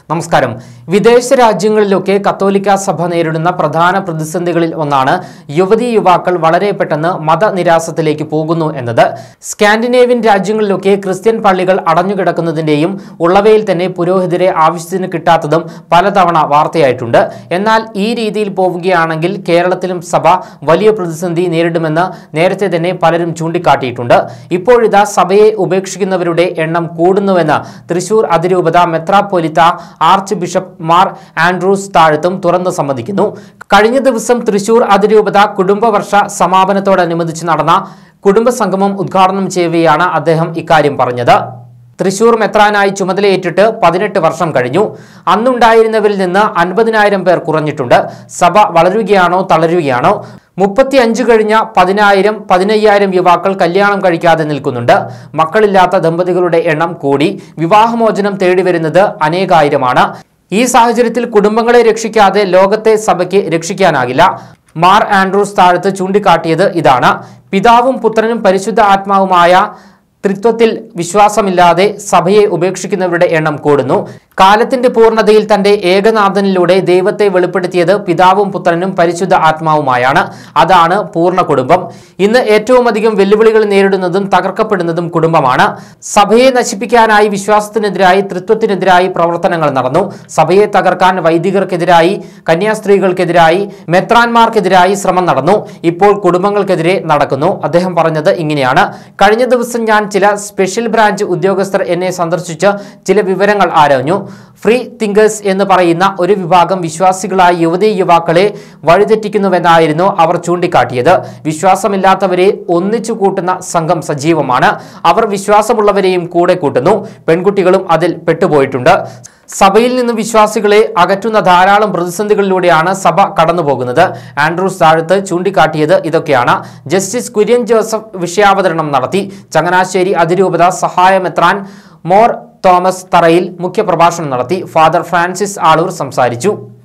നമസ്കാരം വിദേശ രാജ്യങ്ങളിലൊക്കെ കത്തോലിക്ക സഭ നേരിടുന്ന പ്രധാന പ്രതിസന്ധികളിൽ ഒന്നാണ് യുവതീ യുവാക്കൾ വളരെ പെട്ടെന്ന് മതനിരാസത്തിലേക്ക് പോകുന്നു എന്നത് സ്കാൻഡിനേവ്യൻ രാജ്യങ്ങളിലൊക്കെ ക്രിസ്ത്യൻ പള്ളികൾ അടഞ്ഞുകിടക്കുന്നതിന്റെയും ഉള്ളവയിൽ തന്നെ പുരോഹിതരെ ആവശ്യത്തിന് കിട്ടാത്തതും പലതവണ വാർത്തയായിട്ടുണ്ട് എന്നാൽ ഈ രീതിയിൽ പോവുകയാണെങ്കിൽ കേരളത്തിലും സഭ വലിയ പ്രതിസന്ധി നേരിടുമെന്ന് നേരത്തെ തന്നെ പലരും ചൂണ്ടിക്കാട്ടിയിട്ടുണ്ട് ഇപ്പോഴിതാ സഭയെ ഉപേക്ഷിക്കുന്നവരുടെ എണ്ണം കൂടുന്നുവെന്ന് തൃശൂർ അതിരൂപത മെത്രാപ്പൊലിത്ത ആർച്ച് ബിഷപ്പ് മാർ ആൻഡ്രൂസ് താഴത്തും തുറന്നു സമ്മതിക്കുന്നു കഴിഞ്ഞ ദിവസം തൃശൂർ അതിരൂപത കുടുംബവർഷ സമാപനത്തോടനുബന്ധിച്ച് നടന്ന കുടുംബ സംഗമം ഉദ്ഘാടനം ചെയ്യവെയാണ് അദ്ദേഹം ഇക്കാര്യം പറഞ്ഞത് തൃശൂർ മെത്രാനായി ചുമതലയേറ്റിട്ട് പതിനെട്ട് വർഷം കഴിഞ്ഞു അന്നുണ്ടായിരുന്നവരിൽ നിന്ന് അൻപതിനായിരം പേർ കുറഞ്ഞിട്ടുണ്ട് സഭ വളരുകയാണോ തളരുകയാണോ മുപ്പത്തി അഞ്ച് കഴിഞ്ഞ പതിനായിരം പതിനയ്യായിരം യുവാക്കൾ കല്യാണം കഴിക്കാതെ നിൽക്കുന്നുണ്ട് മക്കളില്ലാത്ത ദമ്പതികളുടെ എണ്ണം കൂടി വിവാഹമോചനം തേടി വരുന്നത് അനേകായിരമാണ് ഈ സാഹചര്യത്തിൽ കുടുംബങ്ങളെ രക്ഷിക്കാതെ ലോകത്തെ സഭയ്ക്ക് രക്ഷിക്കാനാകില്ല മാർ ആൻഡ്രൂസ് താഴത്ത് ചൂണ്ടിക്കാട്ടിയത് ഇതാണ് പിതാവും പുത്രനും പരിശുദ്ധ ആത്മാവുമായ ത്രിത്വത്തിൽ വിശ്വാസമില്ലാതെ സഭയെ ഉപേക്ഷിക്കുന്നവരുടെ എണ്ണം കൂടുന്നു കാലത്തിന്റെ പൂർണ്ണതയിൽ തന്റെ ഏകനാഥനിലൂടെ ദൈവത്തെ വെളിപ്പെടുത്തിയത് പിതാവും പുത്രനും പരിശുദ്ധ ആത്മാവുമായാണ് അതാണ് പൂർണ്ണ കുടുംബം ഇന്ന് ഏറ്റവും അധികം വെല്ലുവിളികൾ നേരിടുന്നതും തകർക്കപ്പെടുന്നതും കുടുംബമാണ് സഭയെ നശിപ്പിക്കാനായി വിശ്വാസത്തിനെതിരായി ത്രിത്വത്തിനെതിരായി പ്രവർത്തനങ്ങൾ നടന്നു സഭയെ തകർക്കാൻ വൈദികർക്കെതിരായി കന്യാസ്ത്രീകൾക്കെതിരായി മെത്രാന്മാർക്കെതിരായി ശ്രമം നടന്നു ഇപ്പോൾ കുടുംബങ്ങൾക്കെതിരെ നടക്കുന്നു അദ്ദേഹം പറഞ്ഞത് ഇങ്ങനെയാണ് കഴിഞ്ഞ ദിവസം ഞാൻ ചില സ്പെഷ്യൽ ബ്രാഞ്ച് ഉദ്യോഗസ്ഥർ എന്നെ സന്ദർശിച്ച് ചില വിവരങ്ങൾ ആരാഞ്ഞു ഫ്രീ തിങ്കേഴ്സ് എന്ന് പറയുന്ന ഒരു വിഭാഗം വിശ്വാസികളായ യുവതീ യുവാക്കളെ വഴിതെറ്റിക്കുന്നുവെന്നായിരുന്നു അവർ ചൂണ്ടിക്കാട്ടിയത് വിശ്വാസമില്ലാത്തവരെ ഒന്നിച്ചു കൂട്ടുന്ന സംഘം സജീവമാണ് അവർ വിശ്വാസമുള്ളവരെയും കൂടെ കൂട്ടുന്നു പെൺകുട്ടികളും അതിൽ പെട്ടുപോയിട്ടുണ്ട് സഭയിൽ നിന്ന് വിശ്വാസികളെ അകറ്റുന്ന ധാരാളം പ്രതിസന്ധികളിലൂടെയാണ് സഭ കടന്നുപോകുന്നത് ആൻഡ്രൂസ് താഴത്ത് ചൂണ്ടിക്കാട്ടിയത് ഇതൊക്കെയാണ് ജസ്റ്റിസ് കുര്യൻ ജോസഫ് വിഷയാവതരണം നടത്തി ചങ്ങനാശ്ശേരി അതിരൂപത സഹായമെത്രാൻ മോർ തോമസ് തറയിൽ മുഖ്യപ്രഭാഷണം നടത്തി ഫാദർ ഫ്രാൻസിസ് ആളൂർ സംസാരിച്ചു